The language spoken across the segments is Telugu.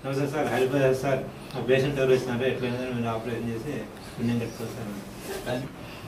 నమస్తే సార్ హరిప్రసాద్ సార్ ఆ పేషెంట్ ఎవరు వచ్చినారో ఎట్లయినా మీరు ఆపరేషన్ చేసి పుణ్యం కట్టుకోవచ్చు సార్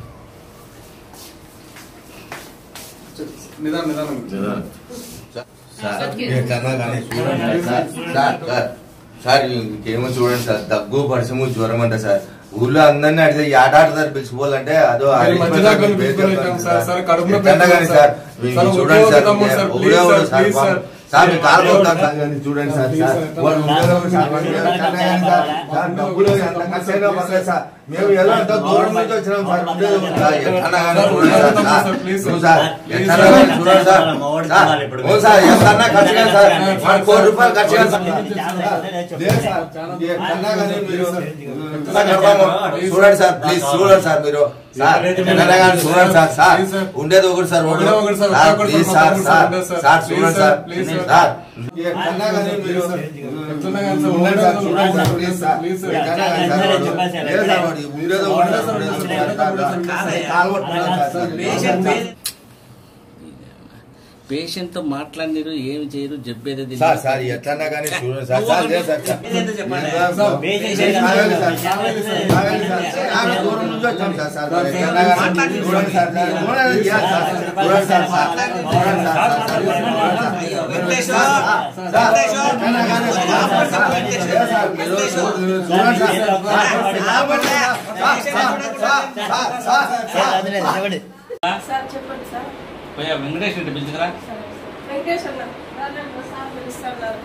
నిదానం నిదానం సార్ ఎట్లన్నా కానీ చూడండి సార్ సార్ సార్ సార్ ఇంకేమో చూడండి సార్ దగ్గు పరసము జ్వరం అంట సార్ ఊర్లో అందరినీ అడిగితే ఆటాడతారు పిలిచిపోవాలంటే అదో మరి హరీష్ మధ్య ప్రసాద్ దాకా పేరు పిలుచుకొని చెప్పండి వెళ్తాం సార్. సార్, కడుపులో ఎట్లన్నా పెడతాం కానీ సార్. సార్ మీరు సార్, చూడండి ఒకే సార్ ఒకటమ్మ సార్, ఊరే ప్లీజ్ ఊరు sir, sir please sir. Sir మీ కాలు సార్, కొడతారు సార్ కానీ చూడండి సార్ ప్లీజ్ సార్ సార్, వాళ్ళు సార్, ఉండేది సార్ వాళ్ళు ఎట్లన్నా కానీ సార్ సార్ డబ్బులు ఎంత ఖర్చైనా పర్లేదు సార్ మేము ఎలా అంత దూరం నుంచి వచ్చినాం సార్ ఉండేది ఒకటి సార్ ఎట్లన్నా కానీ సార్, చూడండి sir sir, sir sir, please నువ్వు సార్. సార్ ప్లీజ్ ఎట్లన్నా సార్. కానీ చూడండి సార్ సార్ ఓ సార్ ఎంతన్నా ఖర్చు కాదు సార్ వన్ కోటి రూపాయలు ఖర్చు కాదు సార్ లేదు సార్ ఎట్లన్నా కానీ మీరు సార్ చెప్పాము. చూడండి సార్ ప్లీజ్ చూడండి సార్ మీరు సార్ ఎట్లన్నా కానీ చూడండి సార్ సార్ ప్లీజ్ సార్. ఉండేది ఒకటి సార్ ఒకటే ఒకటి సార్, సార్ ఒకే ఒకటి ప్లీజ్ సార్, సార్ మాకు సార్ ఉండదు సార్. సార్ ప్లీజ్ చూడండి sir, sir please sir. Sir ఎట్లన్నా కానీ మీరు ఎట్లన్నా కానీ సార్, ఉండండి సార్, ఉండదు చూడండి sir, sir, please sir. Please sir. ఎట్లన్నా కానీ సార్ వాడు- లేదు సార్ వాడు ఉండేది ఒకటి సార్, ఉండేది ఒకటి సార్, సార్, సార్, సార్, కాలు పట్టుకున్నాను sir, sir, patient sir, patient తో మాట్లాడినారు ఏమి చేయరు చెప్పేది తెలియదు. సార్ సార్ ఎట్లన్నా కానీ చూడండి సార్ సార్ లేదు సార్ సార్ పేషెంట్ చెప్పండి. లేదు సార్, పేషెంట్ ఆగండి సార్, ఆగండి సార్, ఆగండి సార్. ఆమె దూరం నుంచి వచ్చాం సార్, సార్, మరి ఎట్లన్నా కానీ చూడండి సార్, సార్, చూడండి సార్, సార్, చూడండి సార్, సార్, చూడండి సార్, సార్, సార్, చూడండి సార్, సార్, సార్, ఎట్లన్నా కానీ సార్, సార్, లేదు సార్, మీరు చూడండి సార్, సార్, ఆగండి sir, sir, sir, sir, sir, sir, sir చెప్పండి సార్ పోయా వెంకటేష్ రెడ్డి పిలుచుకురా సరే వెంకటేష్ అన్న రాలేదు సార్ పిలుస్తున్నారు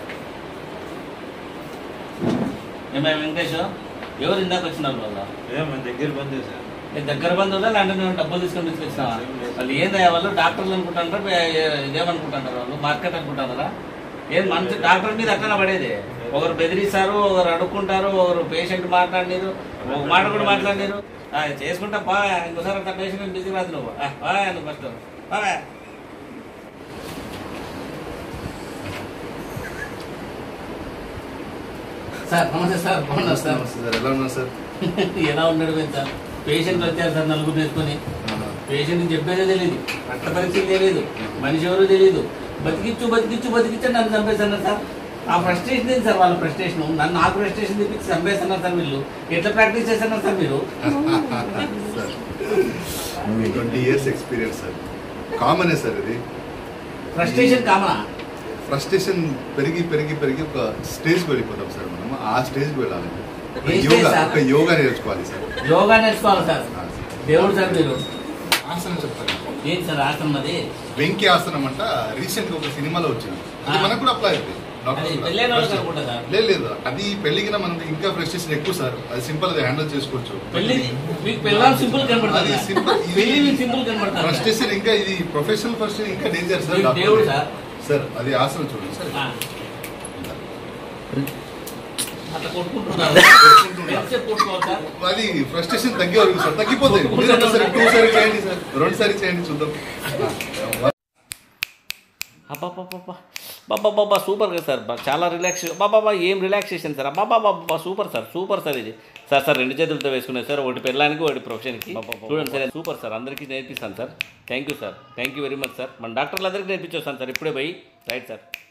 ఏమై వెంకటేష్ ఎవరు ఇందాక వచ్చినారు వాళ్ళు ఏదో మన దగ్గర బంధువు సార్ నీ దగ్గర బంధువులా లేదంటే నువ్వు డబ్బులు తీసుకొని తీసుకొచ్చినావా వాళ్ళు ఏందయ్యా వాళ్ళు డాక్టర్లు అనుకుంటారు ఇదేమనుకుంటారు వాళ్ళు మార్కెట్ అనుకుంటారా ఏం మంచి డాక్టర్ మీద అట్లనే పడేది ఒకరు బెదిరిస్తారు ఒకరు అడుక్కుంటారు ఒకరు పేషెంట్ మాట్లాడినారు ఒక మాట కూడా మాట్లాడినారు ఆ, చేసుకుంటా బా ఇంకోసారి అట్లా పేషెంట్ బిజీ రాదు నువ్వు ఆ, బా నువ్వు ఫస్ట్ బా సార్ నమస్తే సార్ బాగున్నారు సార్ సార్ ఎలా ఉన్నారు సార్ ఎలా ఉన్నాడు మీరు సార్ పేషెంట్ వచ్చారు సార్ నలుగురు వేసుకొని పేషెంట్ చెప్పేదే తెలియదు రక్త పరీక్షలు తెలియదు మనిషి ఎవరు తెలియదు బతికిచ్చు బతికిచ్చు బతికిచ్చు నన్ను చంపేస్తున్నారు సార్ ఆ ఫ్రస్ట్రేషన్ ఏంటి సార్ వాళ్ళ ఫ్రస్ట్రేషన్ నన్ను నాకు ఫ్రస్ట్రేషన్ తెప్పించి చంపేస్తున్నారు సార్ వీళ్ళు ఎట్లా ప్రాక్టీస్ చేస్తున్నారు సార్ మీరు సార్ మీ ట్వంటీ ఇయర్స్ ఎక్స్పీరియన్స్ సార్ కామనే సార్ ఇది ఫ్రస్ట్రేషన్ కామనా ఫ్రస్ట్రేషన్ పెరిగి పెరిగి పెరిగి ఒక స్టేజ్కి వెళ్ళిపోతాం సార్ మనం ఆ స్టేజ్కి వెళ్ళాలి ఒక ఏ stage, యోగా sir? ఒక యోగా నేర్చుకోవాలి సార్ యోగా నేర్చుకోవాలి సార్ దేవుడు సార్ మీరు ఆసనం చెప్తాను ఏంటి సార్ ఆశ్రమం అది వెంకీ ఆసనం అంట రీసెంట్ గా ఒక సినిమాలో వచ్చింది అది ఆ. మనకు కూడా అప్లై అవుతుంది అది పెళ్ళైన వాళ్ళకి అనుకుంటా సార్ లేదు లేదు అది పెళ్లికి మనకి ఇంకా ఫ్రస్ట్రేషన్ ఎక్కువ సార్ అది సింపుల్ అది హ్యాండిల్ చేసుకోవచ్చు పెళ్లి మీకు పెళ్ళాలి సింపుల్ కనబడుతుంది అది simple. ఇది- పెళ్లి మీకు సింపుల్ కనబడుతుంది ఫ్రస్ట్రేషన్ ఇంకా ఇది ప్రొఫెషనల్ ఫ్రస్ట్రేషన్ ఇంకా డేంజర్ సార్ మీరు దేవుడు సార్. సార్ అది ఆసనం చూడండి సార్ ఆ. అట్లా కొట్టుకుంటున్నారు ఎంతసేపు కొట్టుకోవాలి సార్ అది ఫ్రస్ట్రేషన్ తగ్గే వరకు సార్ తగ్గిపోతుంది మీరు ఒకసారి టూ సారి చేయండి సార్ రెండు సారి చేయండి చూద్దాం అబ్బాబ్బాబ్బా బాబా బాబా సూపర్ కదా సార్ బా- చాలా రిలాక్స్ బాబా ఏం రిలాక్సేషన్ సార్ అబ్బా బాబా సూపర్ సార్ సూపర్ సార్ ఇది సార్ సార్ రెండు చేతులతో వేసుకునేది సార్ ఒకటి పెళ్ళానికి ఒకటి ప్రొఫెషన్కి చూడండి సార్ సూపర్ సార్ అందరికీ నేర్పిస్తాను sir thank you sir thank you very much sir మన డాక్టర్లు అందరికీ నేర్పించేస్తాను సార్ ఇప్పుడే పోయి రైట్ సార్